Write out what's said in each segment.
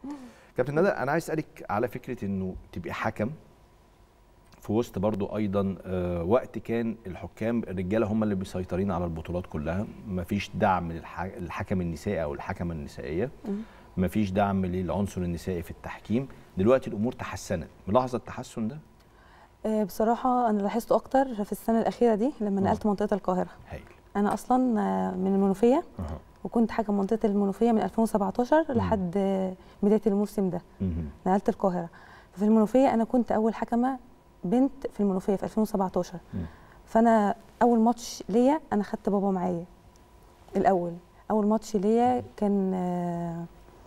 كابتن ندى انا عايز اسالك على فكره انه تبقي حكم في وسط برضو ايضا آه، وقت كان الحكام الرجاله هم اللي مسيطرين على البطولات كلها مفيش دعم للحكم النسائي او الحكمه النسائيه مفيش دعم للعنصر النسائي في التحكيم دلوقتي الامور تحسنت ملاحظه التحسن ده آه، بصراحه انا لاحظته اكتر في السنه الاخيره دي لما نقلت منطقه القاهره هايل انا اصلا آه، من المنوفيه أه. وكنت حاكم منطقه المنوفيه من 2017 لحد آه، بدايه الموسم ده مهم. نقلت القاهره في المنوفيه انا كنت اول حكمه بنت في المنوفيه في 2017 مم. فانا اول ماتش ليا انا خدت بابا معايا الاول اول ماتش ليا كان آه،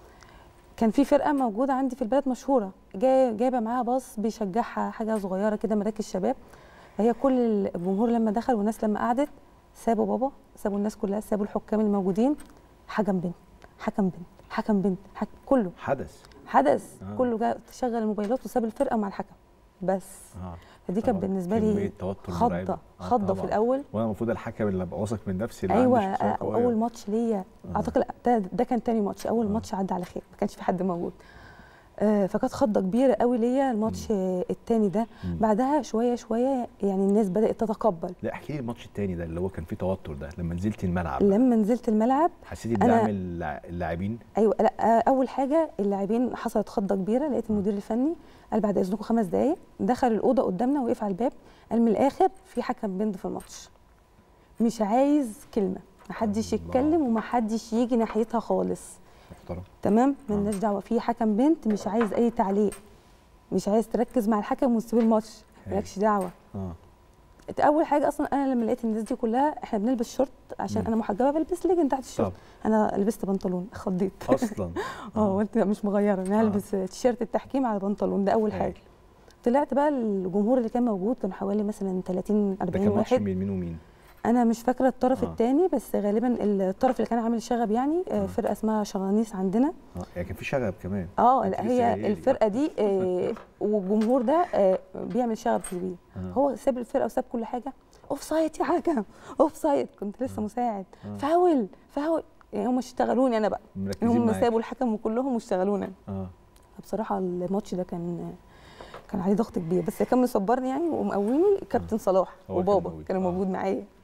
كان في فرقه موجوده عندي في البلد مشهوره جاي جايبه معاها باص بيشجعها حاجه صغيره كده مراكز شباب فهي كل الجمهور لما دخل والناس لما قعدت سابوا بابا سابوا الناس كلها سابوا الحكام الموجودين حكم بنت حكم بنت حكم بنت حك... كله حدث حدث آه. آه. كله جاء تشغل الموبايلات وساب الفرقه مع الحكم بس اه فدي كانت طبعاً بالنسبه كمية لي توتر خضه مرعبة. آه خضه في طبعاً. الاول وانا المفروض الحكم اللي ابقى واثق من نفسي اللي ايوه عندي شخصية آه، قوية. اول ماتش ليا آه. اعتقد لا، ده, ده كان تاني ماتش اول آه. ماتش عدى على خير ما كانش في حد موجود آه، فكانت خضه كبيره قوي ليا الماتش آه، التاني ده مم. بعدها شويه شويه يعني الناس بدات تتقبل لا احكي لي الماتش التاني ده اللي هو كان فيه توتر ده لما نزلتي الملعب لما نزلت الملعب حسيتي أنا- بدعم اللاع- اللاعبين ايوه لا آه، اول حاجه اللاعبين حصلت خضه كبيره لقيت المدير الفني قال بعد اذنكم خمس دقائق دخل الاوضه قدامنا وقف على الباب قال من الاخر في حكم بنت في الماتش مش عايز كلمه محدش الله. يتكلم ومحدش يجي ناحيتها خالص محترم تمام آه. ملناش دعوه في حكم بنت مش عايز اي تعليق مش عايز تركز مع الحكم وتسيب الماتش هايل. مالكش دعوه اه اول حاجه اصلا انا لما لقيت الناس دي كلها احنا بنلبس شورت عشان مم. انا محجبه بلبس ليجن تحت الشورت طب انا لبست بنطلون خضيت اصلا اه قلت لا مش مغيره انا هلبس تيشيرت التحكيم على بنطلون ده اول هايل. حاجه طلعت بقى الجمهور اللي كان موجود كان حوالي مثلا 30 ده 40 كان ماتش واحد مين مين ومين انا مش فاكره الطرف آه. الثاني بس غالبا الطرف اللي كان عامل شغب يعني آه، آه. فرقه اسمها شغانيس عندنا اه يعني كان في شغب كمان اه أنت لا لسه قايلة هي لي. الفرقه دي آه، والجمهور ده آه، بيعمل شغب كبير آه. هو ساب الفرقه وساب كل حاجه اوف سايد يا حكم اوف سايد كنت لسه مساعد آه. فاول فاول يعني هم اشتغلوني انا بقى مركزين هم معاك. سابوا الحكم وكلهم واشتغلوني انا اه بصراحه الماتش ده كان كان عليه ضغط كبير بس اللي كان مصبرني يعني ومقويني كابتن صلاح هو كان وبابا موجود. كانوا آه. موجود معايا